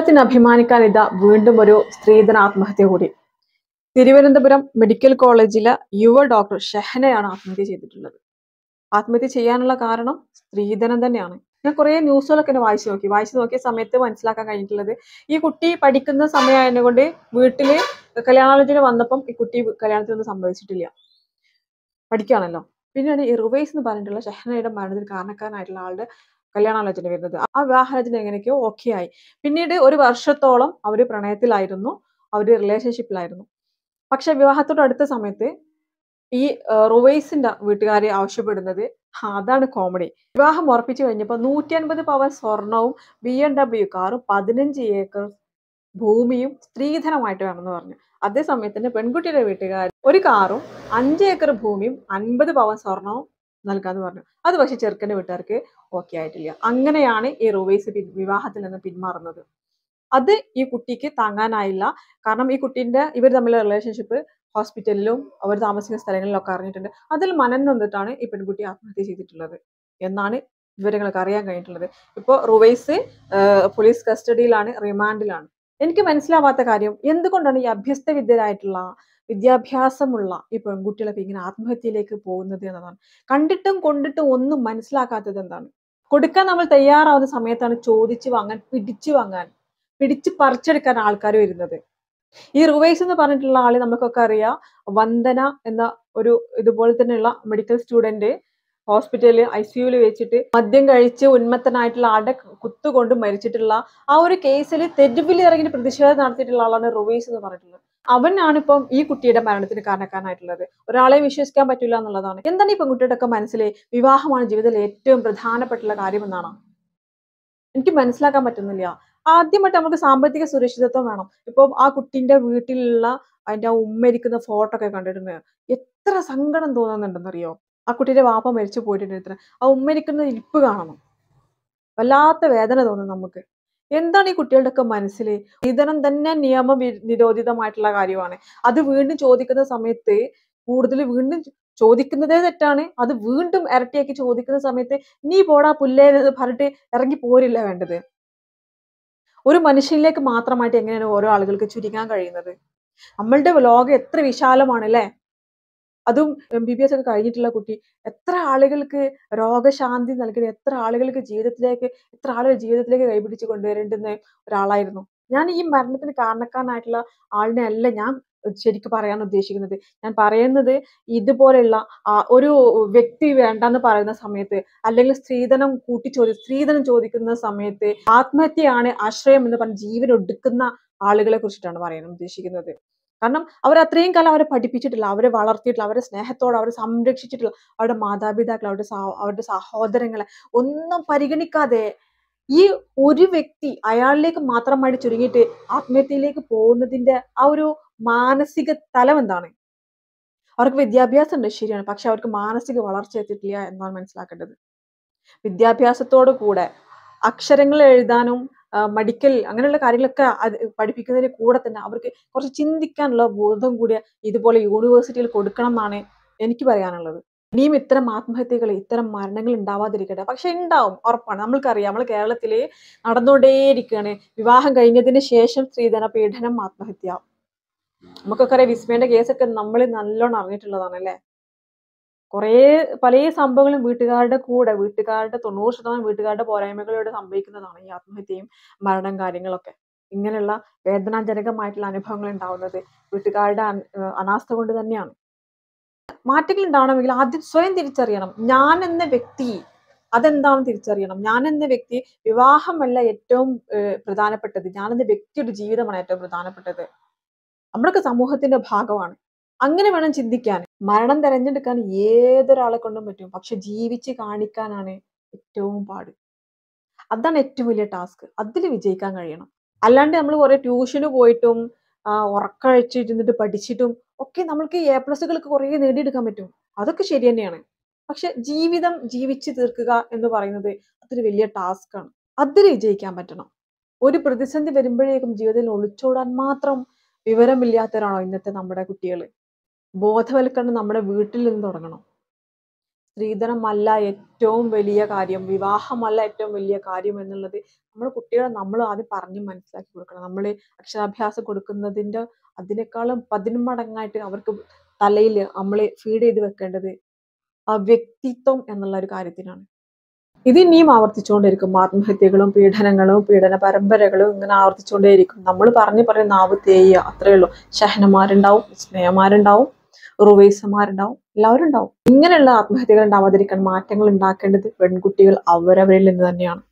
കേരളത്തിന് അഭിമാനിക്കാൻ ഇതാ വീണ്ടും ഒരു സ്ത്രീധന ആത്മഹത്യ കൂടി തിരുവനന്തപുരം മെഡിക്കൽ കോളേജിലെ യുവ ഡോക്ടർ ഷെഹനയാണ് ആത്മഹത്യ ചെയ്തിട്ടുള്ളത് ആത്മഹത്യ ചെയ്യാനുള്ള കാരണം സ്ത്രീധനം തന്നെയാണ് ഞാൻ കുറേ ന്യൂസുകളൊക്കെ എന്നെ വായിച്ചു നോക്കി വായിച്ചു നോക്കിയ സമയത്ത് മനസ്സിലാക്കാൻ കഴിഞ്ഞിട്ടുള്ളത് ഈ കുട്ടി പഠിക്കുന്ന സമയമായതുകൊണ്ട് വീട്ടില് കല്യാണാലോചന വന്നപ്പം ഈ കുട്ടി കല്യാണത്തിനൊന്നും സംഭവിച്ചിട്ടില്ല പഠിക്കുകയാണല്ലോ പിന്നെയാണ് ഈ റുവൈസ് എന്ന് പറഞ്ഞിട്ടുള്ള ഷെഹനയുടെ മരണത്തിന് കാരണക്കാരനായിട്ടുള്ള ആളുടെ കല്യാണാലോചന വരുന്നത് ആ വിവാഹാലോചന എങ്ങനെയൊക്കെയോ ഓക്കെ ആയി പിന്നീട് ഒരു വർഷത്തോളം അവർ പ്രണയത്തിലായിരുന്നു അവർ റിലേഷൻഷിപ്പിലായിരുന്നു പക്ഷെ വിവാഹത്തോട് അടുത്ത സമയത്ത് ഈ റുവൈസിന്റെ വീട്ടുകാരെ ആവശ്യപ്പെടുന്നത് ആ, അതാണ് കോമഡി വിവാഹം ഉറപ്പിച്ചു കഴിഞ്ഞപ്പോൾ നൂറ്റി അൻപത് പവൻ സ്വർണവും ബി എം ഡബ്ല്യു കാറും പതിനഞ്ച് ഏക്കർ ഭൂമിയും സ്ത്രീധനമായിട്ട് വേണമെന്ന് പറഞ്ഞു അതേ സമയത്തിന് പെൺകുട്ടിയുടെ വീട്ടുകാർ ഒരു കാറും അഞ്ച് ഏക്കർ ഭൂമിയും അൻപത് പവൻ സ്വർണവും നൽകാന്ന് പറഞ്ഞു അത് പക്ഷെ ചെറുക്കൻ്റെ വീട്ടുകാർക്ക് ഓക്കെ ആയിട്ടില്ല അങ്ങനെയാണ് ഈ റുവൈസ് പിൻ- വിവാഹത്തിൽ നിന്ന് പിന്മാറുന്നത് അത് ഈ കുട്ടിക്ക് താങ്ങാനായില്ല കാരണം ഈ കുട്ടീന്റെ ഇവർ തമ്മിലുള്ള റിലേഷൻഷിപ്പ് ഹോസ്പിറ്റലിലും അവർ താമസിക്കുന്ന സ്ഥലങ്ങളിലൊക്കെ അറിഞ്ഞിട്ടുണ്ട് അതിൽ മനം നൊന്നിട്ടാണ് ഈ പെൺകുട്ടി ആത്മഹത്യ ചെയ്തിട്ടുള്ളത് എന്നാണ് വിവരങ്ങളൊക്കെ അറിയാൻ കഴിഞ്ഞിട്ടുള്ളത് ഇപ്പോൾ റുവൈസ് പോലീസ് കസ്റ്റഡിയിലാണ് റിമാൻഡിലാണ് എനിക്ക് മനസ്സിലാവാത്ത കാര്യം എന്തുകൊണ്ടാണ് ഈ അഭ്യസ്ത വിദ്യരായിട്ടുള്ള വിദ്യാഭ്യാസമുള്ള ഈ പെൺകുട്ടികളൊക്കെ ഇങ്ങനെ ആത്മഹത്യയിലേക്ക് പോകുന്നത് എന്നതാണ് കണ്ടിട്ടും കൊണ്ടിട്ടും ഒന്നും മനസ്സിലാക്കാത്തത് എന്താണ് കൊടുക്കാൻ നമ്മൾ തയ്യാറാവുന്ന സമയത്താണ് ചോദിച്ചു വാങ്ങാൻ പിടിച്ചു വാങ്ങാൻ പിടിച്ച് പറിച്ചെടുക്കാൻ ആൾക്കാർ വരുന്നത് ഈ റുവൈസ് എന്ന് പറഞ്ഞിട്ടുള്ള ആള് നമുക്കൊക്കെ അറിയാം വന്ദന എന്ന ഒരു ഇതുപോലെ തന്നെയുള്ള മെഡിക്കൽ സ്റ്റുഡന്റ് ഹോസ്പിറ്റലിൽ ഐ സിയുവിൽ വെച്ചിട്ട് മദ്യം കഴിച്ച് ഉന്മത്തനായിട്ടുള്ള ആളുടെ കുത്തുകൊണ്ട് മരിച്ചിട്ടുള്ള ആ ഒരു കേസിൽ തെരുവിൽ ഇറങ്ങി പ്രതിഷേധം നടത്തിയിട്ടുള്ള ആളാണ് റുവൈസ് എന്ന് പറഞ്ഞിട്ടുള്ളത് അവനാണ് ഇപ്പം ഈ കുട്ടിയുടെ മരണത്തിന് കാരണക്കാരനായിട്ടുള്ളത് ഒരാളെ വിശ്വസിക്കാൻ പറ്റില്ല എന്നുള്ളതാണ് എന്താണ് ഈ പെൺകുട്ടിയുടെ ഒക്കെ മനസ്സിലെ വിവാഹമാണ് ജീവിതത്തിൽ ഏറ്റവും പ്രധാനപ്പെട്ടുള്ള കാര്യമെന്നാണ് എനിക്ക് മനസ്സിലാക്കാൻ പറ്റുന്നില്ല ആദ്യമായിട്ട് നമുക്ക് സാമ്പത്തിക സുരക്ഷിതത്വം വേണം ഇപ്പം ആ കുട്ടീന്റെ വീട്ടിലുള്ള അതിന്റെ ആ ഉമ്മ ഇരിക്കുന്ന ഫോട്ടോ ഒക്കെ കണ്ടിട്ടുണ്ട് എത്ര സങ്കടം തോന്നുന്നുണ്ടെന്നറിയോ ആ കുട്ടിയുടെ വാപ്പ മരിച്ചു പോയിട്ടുണ്ട് ഇത്ര ആ ഉമ്മ ഇരിക്കുന്ന ഇരിപ്പ് കാണണം വല്ലാത്ത വേദന തോന്നും നമുക്ക് എന്താണ് ഈ കുട്ടികളുടെ ഒക്കെ മനസ്സിൽ സ്ത്രീധനം തന്നെ നിയമ വി- നിരോധിതമായിട്ടുള്ള കാര്യമാണ് അത് വീണ്ടും ചോദിക്കുന്ന സമയത്ത് കൂടുതൽ വീണ്ടും ചോ- ചോദിക്കുന്നതേ തെറ്റാണ് അത് വീണ്ടും ഇരട്ടിയാക്കി ചോദിക്കുന്ന സമയത്ത് നീ പോടാ പുല്ലേ എന്ന് പറഞ്ഞിട്ട് ഇറങ്ങി പോരില്ല വേണ്ടത് ഒരു മനുഷ്യനിലേക്ക് മാത്രമായിട്ട് എങ്ങനെയാണ് ഓരോ ആളുകൾക്ക് ചുരുങ്ങാൻ കഴിയുന്നത് നമ്മളുടെ ലോകം എത്ര വിശാലമാണ് അല്ലേ അതും എം ബി ബി എസ് ഒക്കെ കഴിഞ്ഞിട്ടുള്ള കുട്ടി എത്ര ആളുകൾക്ക് രോഗശാന്തി നൽകുന്ന എത്ര ആളുകൾക്ക് ജീവിതത്തിലേക്ക് എത്ര ആളുകൾ ജീവിതത്തിലേക്ക് കൈപിടിച്ച് കൊണ്ടുവരേണ്ടുന്ന ഒരാളായിരുന്നു ഞാൻ ഈ മരണത്തിന് കാരണക്കാരനായിട്ടുള്ള ആളിനെ അല്ല ഞാൻ ശരിക്കും പറയാൻ ഉദ്ദേശിക്കുന്നത് ഞാൻ പറയുന്നത് ഇതുപോലെയുള്ള ആ, ഒരു വ്യക്തി വേണ്ടെന്ന് പറയുന്ന സമയത്ത് അല്ലെങ്കിൽ സ്ത്രീധനം കൂട്ടിച്ചോദി സ്ത്രീധനം ചോദിക്കുന്ന സമയത്ത് ആത്മഹത്യയാണ് ആശ്രയം എന്ന് പറഞ്ഞ് ജീവൻ ഒടുക്കുന്ന ആളുകളെ കുറിച്ചിട്ടാണ് പറയാൻ ഉദ്ദേശിക്കുന്നത് കാരണം അവർ അത്രയും കാലം അവരെ പഠിപ്പിച്ചിട്ടില്ല അവരെ വളർത്തിയിട്ടില്ല അവരെ സ്നേഹത്തോടെ അവരെ സംരക്ഷിച്ചിട്ടില്ല അവരുടെ മാതാപിതാക്കൾ അവരുടെ സഹ- അവരുടെ സഹോദരങ്ങളെ ഒന്നും പരിഗണിക്കാതെ ഈ ഒരു വ്യക്തി അയാളിലേക്ക് മാത്രമായിട്ട് ചുരുങ്ങിയിട്ട് ആത്മഹത്യയിലേക്ക് പോകുന്നതിന്റെ ആ ഒരു മാനസിക തലം എന്താണ് അവർക്ക് വിദ്യാഭ്യാസം ഉണ്ട് ശരിയാണ് പക്ഷെ അവർക്ക് മാനസിക വളർച്ച എത്തിയിട്ടില്ല എന്നാണ് മനസ്സിലാക്കേണ്ടത് വിദ്യാഭ്യാസത്തോടു കൂടെ അക്ഷരങ്ങൾ എഴുതാനും മെഡിക്കൽ അങ്ങനെയുള്ള കാര്യങ്ങളൊക്കെ അത് പഠിപ്പിക്കുന്നതിന് കൂടെ തന്നെ അവർക്ക് കുറച്ച് ചിന്തിക്കാനുള്ള ബോധം കൂടിയ ഇതുപോലെ യൂണിവേഴ്സിറ്റിയിൽ കൊടുക്കണം എന്നാണ് എനിക്ക് പറയാനുള്ളത് ഇനിയും ഇത്തരം ആത്മഹത്യകൾ ഇത്തരം മരണങ്ങൾ ഉണ്ടാവാതിരിക്കട്ടെ പക്ഷെ ഉണ്ടാവും ഉറപ്പാണ് നമ്മൾക്കറിയാം നമ്മൾ കേരളത്തിൽ നടന്നുകൊണ്ടേയിരിക്കുകയാണ് വിവാഹം കഴിഞ്ഞതിന് ശേഷം സ്ത്രീധന പീഡനം ആത്മഹത്യ നമുക്കൊക്കെ അറിയാം വിസ്മയുടെ കേസൊക്കെ നമ്മൾ നല്ലോണം അറിഞ്ഞിട്ടുള്ളതാണ് അല്ലേ കുറേ പല സംഭവങ്ങളും വീട്ടുകാരുടെ കൂടെ വീട്ടുകാരുടെ തൊണ്ണൂറ് ശതമാനം വീട്ടുകാരുടെ പോരായ്മകളോടെ സംഭവിക്കുന്നതാണ് ഈ ആത്മഹത്യയും മരണം കാര്യങ്ങളൊക്കെ ഇങ്ങനെയുള്ള വേദനാജനകമായിട്ടുള്ള അനുഭവങ്ങൾ ഉണ്ടാവുന്നത് വീട്ടുകാരുടെ അന- ഏഹ് അനാസ്ഥ കൊണ്ട് തന്നെയാണ് മാറ്റങ്ങൾ ഉണ്ടാവണമെങ്കിൽ ആദ്യം സ്വയം തിരിച്ചറിയണം ഞാൻ എന്ന വ്യക്തി അതെന്താണെന്ന് തിരിച്ചറിയണം ഞാൻ എന്ന വ്യക്തി വിവാഹമല്ല ഏറ്റവും ഏഹ് പ്രധാനപ്പെട്ടത് ഞാൻ എന്ന വ്യക്തിയുടെ ജീവിതമാണ് ഏറ്റവും പ്രധാനപ്പെട്ടത് നമ്മളൊക്കെ സമൂഹത്തിന്റെ ഭാഗമാണ് അങ്ങനെ വേണം ചിന്തിക്കാൻ മരണം തിരഞ്ഞെടുക്കാൻ ഏതൊരാളെ കൊണ്ടും പറ്റും പക്ഷെ ജീവിച്ച് കാണിക്കാനാണ് ഏറ്റവും പാട് അതാണ് ഏറ്റവും വലിയ ടാസ്ക് അതിൽ വിജയിക്കാൻ കഴിയണം അല്ലാണ്ട് നമ്മൾ കുറെ ട്യൂഷന് പോയിട്ടും ആ, ഉറക്കഴിച്ചിരുന്നിട്ട് പഠിച്ചിട്ടും ഒക്കെ നമ്മൾക്ക് എ പ്ലസുകൾക്ക് കുറേ നേടിയെടുക്കാൻ പറ്റും അതൊക്കെ ശരി തന്നെയാണ് പക്ഷെ ജീവിതം ജീവിച്ച് തീർക്കുക എന്ന് പറയുന്നത് അതൊരു വലിയ ടാസ്ക് ആണ് അതിൽ വിജയിക്കാൻ പറ്റണം ഒരു പ്രതിസന്ധി വരുമ്പോഴേക്കും ജീവിതത്തിൽ ഒളിച്ചോടാൻ മാത്രം വിവരമില്ലാത്തവരാണോ ഇന്നത്തെ നമ്മുടെ കുട്ടികൾ ബോധവൽക്കരണം നമ്മുടെ വീട്ടിൽ നിന്ന് തുടങ്ങണം സ്ത്രീധനമല്ല ഏറ്റവും വലിയ കാര്യം വിവാഹമല്ല ഏറ്റവും വലിയ കാര്യം എന്നുള്ളത് നമ്മൾ കുട്ടികളെ നമ്മൾ ആദ്യം പറഞ്ഞ് മനസ്സിലാക്കി കൊടുക്കണം നമ്മൾ അക്ഷരാഭ്യാസം കൊടുക്കുന്നതിൻ്റെ അതിനേക്കാളും പതിന്മടങ്ങായിട്ട് അവർക്ക് തലയിൽ നമ്മൾ ഫീഡ് ചെയ്ത് വെക്കേണ്ടത് ആ വ്യക്തിത്വം എന്നുള്ള ഒരു കാര്യത്തിനാണ് ഇത് ഇനിയും ആവർത്തിച്ചുകൊണ്ടിരിക്കും ആത്മഹത്യകളും പീഡനങ്ങളും പീഡന പരമ്പരകളും ഇങ്ങനെ ആവർത്തിച്ചുകൊണ്ടേയിരിക്കും നമ്മൾ പറഞ്ഞു പറഞ്ഞ് നാവ് തേയുക അത്രയേ ഉള്ളൂ ഷഹനമാരുണ്ടാവും സ്നേഹമാരുണ്ടാവും റുവൈസമാരുണ്ടാവും എല്ലാവരും ഉണ്ടാവും ഇങ്ങനെയുള്ള ആത്മഹത്യകൾ ഉണ്ടാവാതിരിക്കാൻ മാറ്റങ്ങൾ ഉണ്ടാക്കേണ്ടത് പെൺകുട്ടികൾ അവരവരിൽ നിന്ന് തന്നെയാണ്